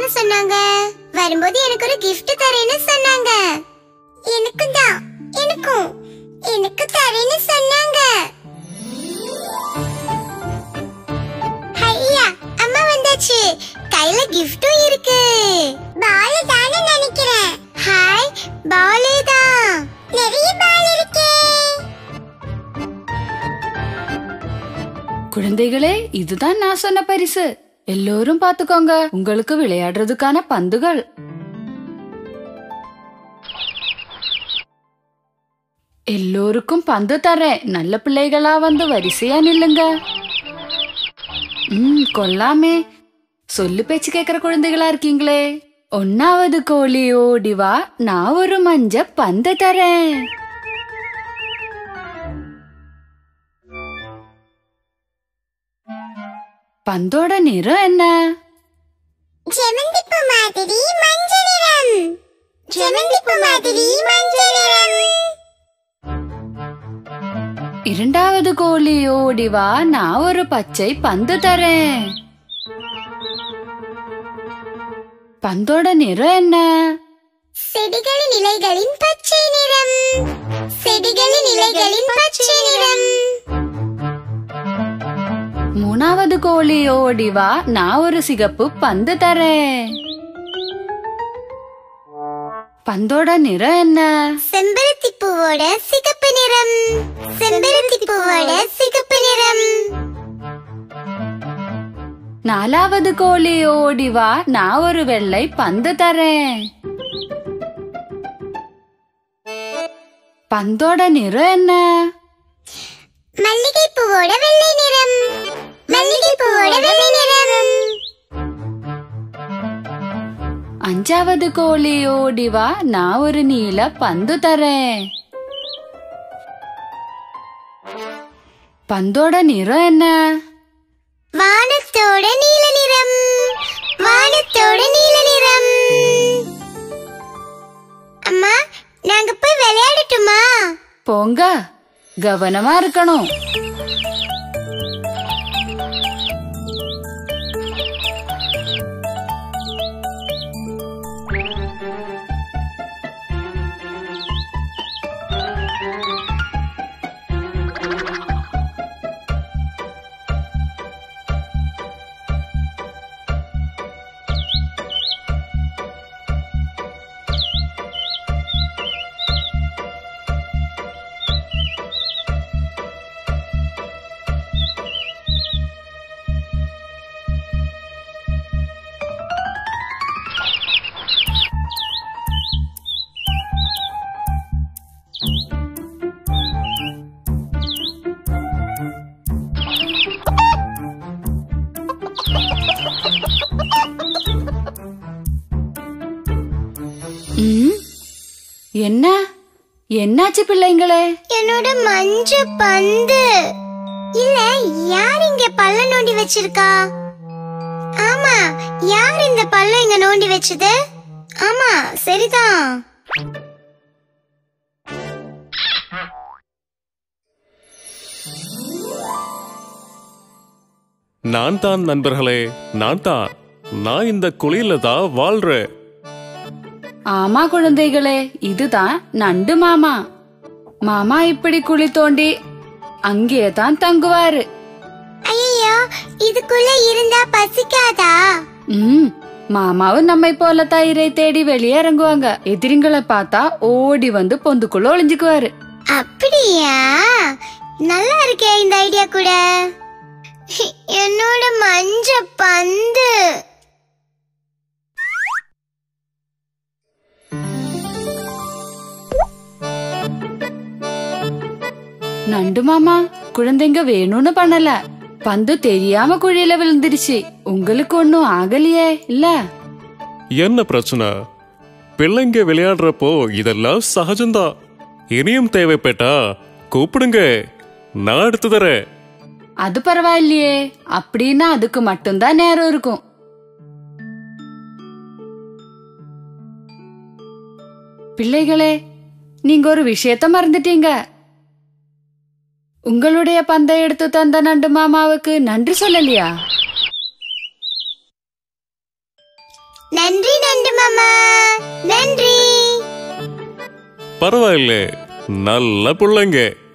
சொன்னாங்க வரும்போது எனக்கு ஒரு gift தரேன்னு சொன்னாங்க எனக்கும் தான் எனக்கும் எனக்கு தரேன்னு சொன்னாங்க ஐயா அம்மா வந்தாச்சு கையில கிஃப்டும் இருக்கு பால் தானே நினைக்கிறேன் ஹாய் பாலே தான் நிறைய பால் இருக்கே குழந்தைகளே இதுதான் நான் சொன்ன பரிசு எல்லோரும் பாத்துக்கோங்க உங்களுக்கு விளையாடுறதுக்கான பந்துகள் எல்லோருக்கும் பந்து தரேன் நல்ல பிள்ளைகளா வந்து வரிசையா நில்லுங்க ம் கொல்லாமே சொல்லு பேச்சு கேக்குற குழந்தைகளா இருக்கீங்களே ஒன்னாவது கோழி ஓடி வா நான் ஒரு மஞ்ச பந்து தரேன் பந்தோட நிறம் என்ன ஜெமந்தி பூ மாதிரி மஞ்சள் நிறம் ஜெமந்தி பூ மாதிரி மஞ்சள் நிறம் இரண்டாவது கோழி ஓடி வா நான் ஒரு பச்சை பந்து தரேன் பந்தோட நிறம் என்ன செடிகளின் இலைகளின் பச்சை நிறம் செடிகளின் இலைகளின் பச்சை நிறம் மூணாவது கோழி ஓடி வா நான் ஒரு சிகப்பு பந்து தரேன் பந்தோட நிறம் என்ன செம்பருத்தி பூவோட சிகப்பு நிறம் செம்பருத்தி பூவோட சிகப்பு நிறம் நாலாவது கோழி ஓடி வா நான் ஒரு வெள்ளை பந்து தரேன் பந்தோட நிறம் என்ன மல்லிகை பூவோட வெள்ளை நிறம் மல்லிகை பூவோட வெள்ளை நிறம் அஞ்சாவது கோழி ஓடி வா நான் ஒரு நீல பந்து தரேன் பந்தோட நிறம் என்ன வானத்தோட நீல நிறம் வானத்தோட நீல நிறம் அம்மா நாங்க போய் விளையாடட்டுமா போங்க கவனமா இருக்கணும் ம், என்ன என்னாச்சு பிள்ளைங்களே என்னோட மஞ்ச பந்து இல்ல யார் இங்க பல்ல நோண்டி வச்சிருக்கா ஆமா யார் இந்த பல்ல இங்க நோண்டி வச்சது ஆமா சரிதான் நான் தான் நண்பர்களே நான் தான் நான் இந்த குழியில தான் வாழ்றேன் ஆமா குழந்தைகளே இதுதான் நண்டு மாமா மாமா இப்படி குழி தோண்டி அங்கேயே தான் தங்குவாரு ஐயோ இதுக்குள்ள இருந்தா பசிக்காதா ம் மாமாவும் நம்மை போல தயிரை தேடி வெளியே இறங்குவாங்க எதிரிங்களை பார்த்தா ஓடி வந்து பொந்துக்குள்ள ஒளிஞ்சுக்குவாரு அப்படியா நல்லா இருக்கே இந்த ஐடியா கூட என்னோட மஞ்ச பந்து நண்டு மாமா குழந்தைங்க வேணும்னு பண்ணல பந்து தெரியாம குழியில விழுந்துருச்சு உங்களுக்கு ஒன்னும் ஆகலையே இல்ல என்ன பிரச்சனை பிள்ளைங்க விளையாடுறப்போ இதெல்லாம் சகஜம்தான் இனியும் தேவைப்பட்டா கூப்பிடுங்க நான் எடுத்து தரேன் அது பரவாயில்லையே அப்படின்னா அதுக்கு மட்டும்தான் நேரம் இருக்கும் பிள்ளைகளே நீங்க ஒரு விஷயத்த மறந்துட்டீங்க உங்களுடைய பந்தை எடுத்து தந்த நண்டு மாமாவுக்கு நன்றி சொல்லலையா மாமா நன்றி பரவாயில்ல நல்ல பிள்ளைங்க